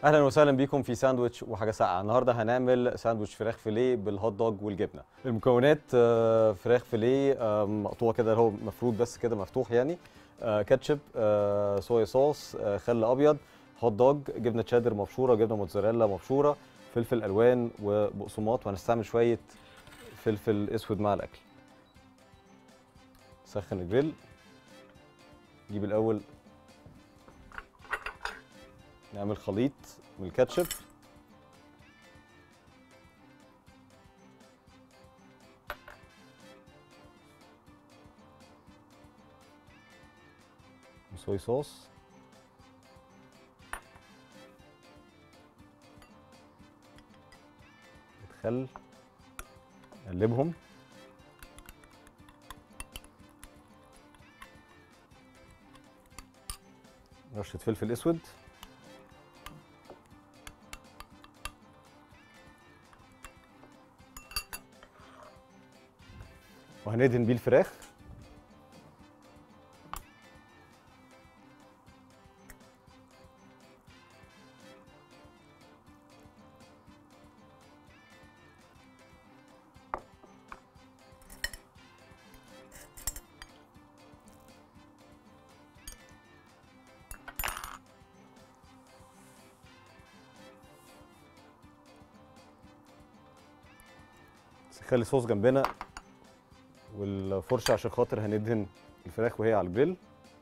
اهلا وسهلا بيكم في ساندويتش وحاجه ساقعه النهارده هنعمل ساندويتش فراخ فيليه بالهوت دوج والجبنه المكونات آه، فراخ فيليه آه، مقطوع كده اللي هو مفروض بس كده مفتوح يعني آه، كاتشب آه، صويا صوص آه، خل ابيض هوت دوج جبنه تشيدر مبشوره جبنه موتزاريلا مبشوره فلفل الوان وبقسماط وهنستعمل شويه فلفل اسود مع الاكل سخن الجريل نجيب الاول نعمل خليط من الكاتشب صويا صوص الخل نقلبهم رشة فلفل اسود وهندهن بيه الفراخ بس نخلي صوص جنبنا والفرشه عشان خاطر هندهن الفراخ وهي على الجريل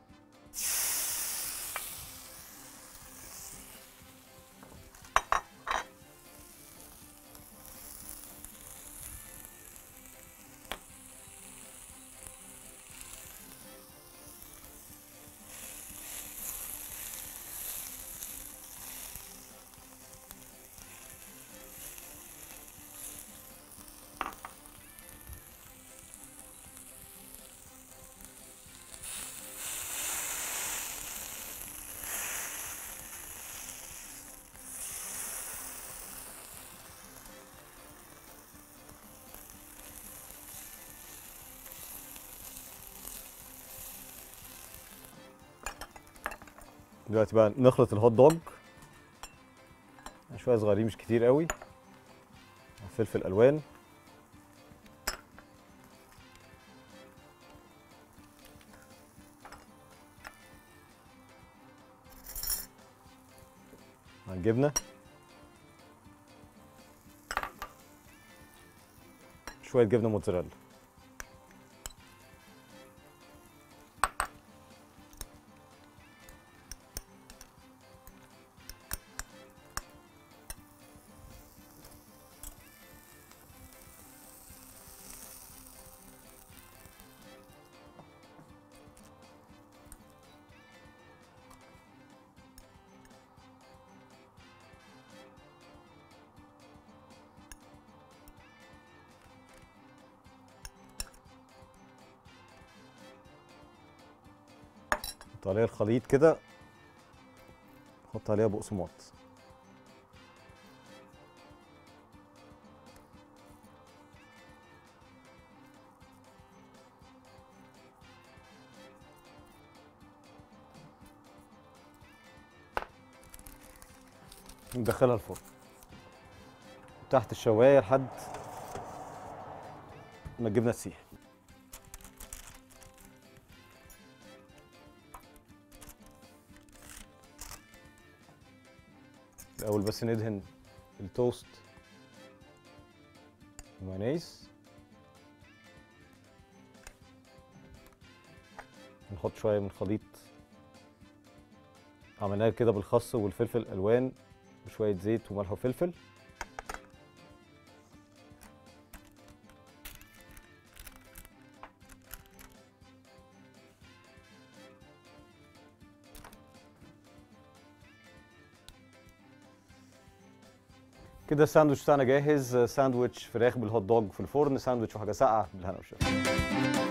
دلوقتي بقى نخلط الهوت دوج شويه صغيرين مش كتير قوي فلفل الوان مع الجبنه شويه جبنه موتزاريلا نحط عليها الخليط كده نحط عليها بقسماط ندخلها الفرن تحت الشوايه لحد ما الجبنه تسيح الاول بس ندهن التوست مايونيز نحط شويه من خليط عملناه كده بالخس والفلفل الالوان وشويه زيت وملح وفلفل كده الساندوتش بتاعنا جاهز ساندوتش فراخ بالهوت دوج في الفرن ساندوتش وحاجه ساقعه بالهنا والشفا